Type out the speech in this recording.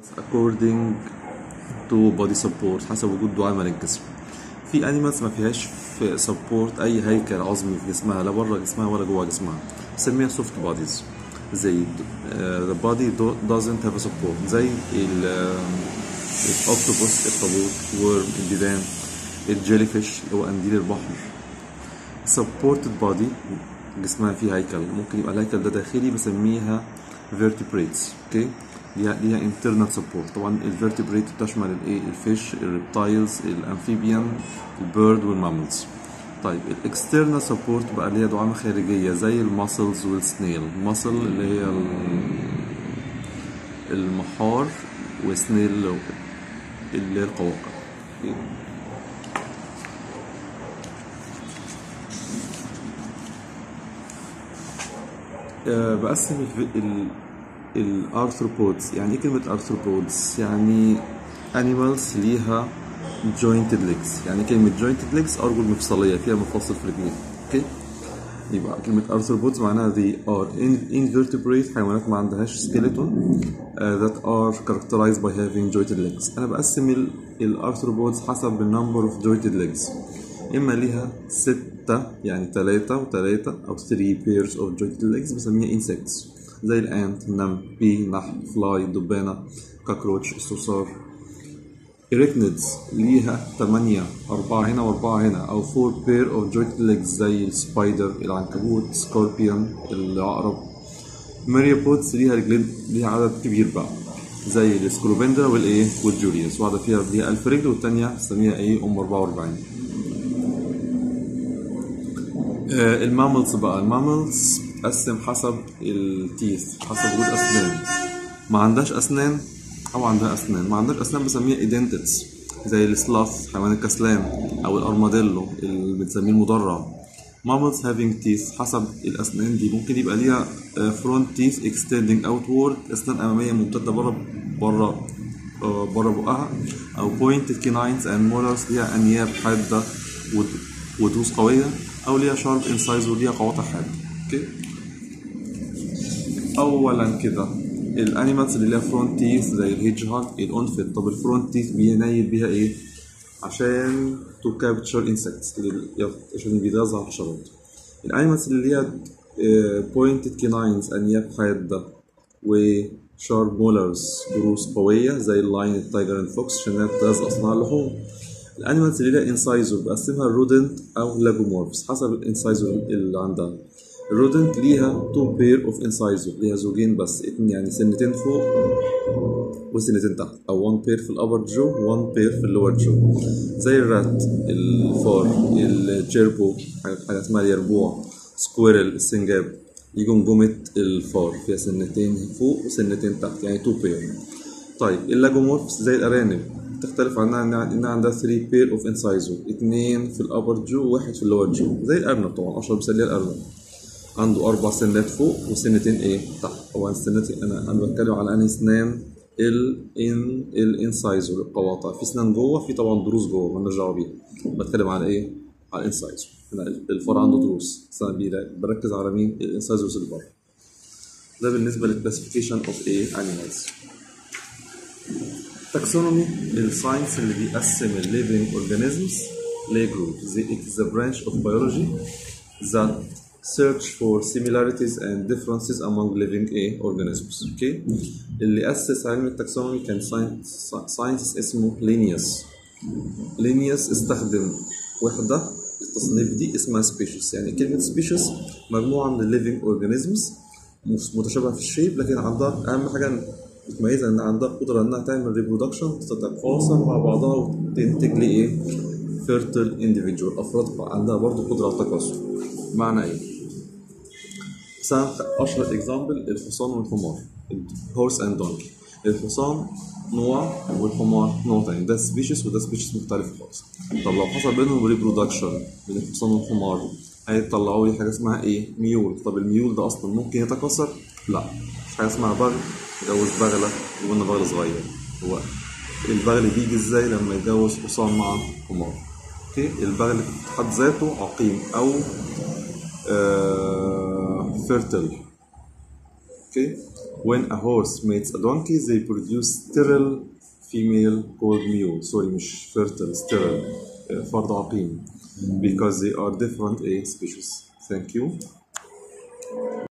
according to body support حسب وجود دعامة للجسم في انيمالز ما فيهاش في سبورت اي هيكل عظمي في جسمها لا بره جسمها ولا جوه جسمها بنسميها سوفت بوديز زي the body do- doesn't have a support زي ال الاوكتوبوس الطابوت ورم الديدان الجيلي فيش اللي هو قنديل البحر supported body جسمها فيه هيكل ممكن يبقى الهيكل ده داخلي بسميها vertebrates اوكي ليها ليها internal support طبعا الفيرتبريت بتشمل الايه الفيش الريبتايلز الامفيبيان البيرد والماملز طيب الاكسترنال سبورت بقى اللي هي دعامه خارجيه زي الماسلز والسنيل الماسل اللي هي ال- المحار وسنيل اللي هي القواقع أوكي؟ آه، بقسم الف- ال الارثروبودز يعني ايه كلمة ارثروبودز يعني animals ليها jointed legs يعني كلمة jointed legs أرجل مفصلية فيها مفاصل في الرجلين اوكي يبقى كلمة arthropods معناها they are in- invertebrate حيوانات ما عندهاش skeleton uh, that are characterized by having jointed legs أنا بقسم ال- الارثروبودز حسب ال number of jointed legs إما ليها ستة يعني تلاتة وتلاتة أو 3 pairs of jointed legs بسميها insects زي الأنت النمل بي نحل فلاي دبانة كاكروتش الصرصار إريكنيدز ليها تمانية أربعة هنا وأربعة هنا أو فور بير أوف jointed legs زي السبايدر العنكبوت سكوربيون العقرب ماريوبودز ليها رجلين ليها عدد كبير بقى زي السكروبندرا والإيه والجوليوس واحدة فيها ليها ألف رجل والتانية بنسميها إيه أم 44 آه، الماملز بقى الماملز بتقسم حسب التيث حسب وجود اسنان ما عندهاش اسنان او عندها اسنان ما عندهاش اسنان بسميها ايدنتس زي السلاث حيوان الكسلان او الارماديلو اللي بنسميه المدرع mammals having teeth حسب الاسنان دي ممكن يبقى ليها front teeth extending outward اسنان اماميه ممتده بره بره آه، بره بقها او pointed canines and molars ليها انياب حاده ود- ودروس قويه او ليها شارب انسايز وليها قواطع حاده اوكي اولا كده الانيمالز اللي ليها فرونت تيث زي الهيدج هاج الانفت طب الفرونت تيث بينيل بيها ايه عشان تو كابتشر انسكتس عشان بيغذى على الحشرات الانيمالز اللي ليها بوينتد كيناينز انياب حاده وشارب مولرز ضروس قويه زي اللاين التايجر الفوكس عشان هي بتغذى اصناع اللحوم الانيمالز اللي ليها انسايزور بقسمها الرودنت او لاجومورفز حسب الانسايزور اللي عندها الرودنت ليها تو بير اوف انسايزور ليها زوجين بس اتنين يعني سنتين فوق وسنتين تحت او 1 بير في الابر جو 1 بير في اللور جو زي الرات الفار الجيربو حاجه حاجة اسمها اليربوع سكويرل السنجاب دي جمجمة الفار فيها سنتين فوق وسنتين تحت يعني 2 بير طيب اللاجومورفز زي الارانب تختلف عنها إنها- انها عندها 3 بير اوف انسايزور اتنين في الابر جو وواحد في اللور جو زي الارنب طبعا اشهر مثال ليها الارنب عنده اربع سنات فوق وسنتين ايه تحت طبعا السنات انا انا بتكلم على انهي اسنان الان الانسايزور القواطع في اسنان جوه في طبعا ضروس جوه مالناش دعوه بيها بتكلم على ايه على الانسايزور هنا الفار عنده ضروس بس انا بي- بركز على مين الانسايزورز اللي بره ده بالنسبه للكلاسيفيكيشن اوف ايه انيمالز تاكسونومي الساينس اللي بيقسم الليفينج اورجانيزمز لجروب it is a branch of biology that search for similarities and differences among living A organisms اوكي اللي اسس علم التاكسونومي كان ساينس اسمه لينيوس لينيوس استخدم وحده التصنيف دي اسمها سبيشيس يعني كلمه سبيشيس مجموعه من الليفينج اورجانيزمز متشابهه في الشيب لكن عندها اهم حاجه بتميزها ان عندها قدره انها تعمل ريبرودكشن تتكاثر مع بعضها وتنتج لي ايه فيرتل individual افراد عندها برضو قدره على التكاثر معنى ايه مثلا اشهر اكزامبل الحصان والحمار هورس اند دونكي الحصان نوع والحمار نوع تاني ده سبيشيس وده سبيشيس مختلف خالص طب لو حصل بينهم ريبرودكشن بين الحصان والحمار هيطلعوا لي حاجه اسمها ايه ميول طب الميول ده اصلا ممكن يتكاثر لا مش حاجه اسمها بغل يتجوز بغله وقلنا بغل صغير هو البغل بيجي ازاي لما يتجوز حصان مع حمار اوكي البغل في حد ذاته عقيم او فيرتل اوكي when a horse mates a donkey they produce sterile female called mule sorry مش fertile sterile uh, فرد عقيم because they are different a species thank you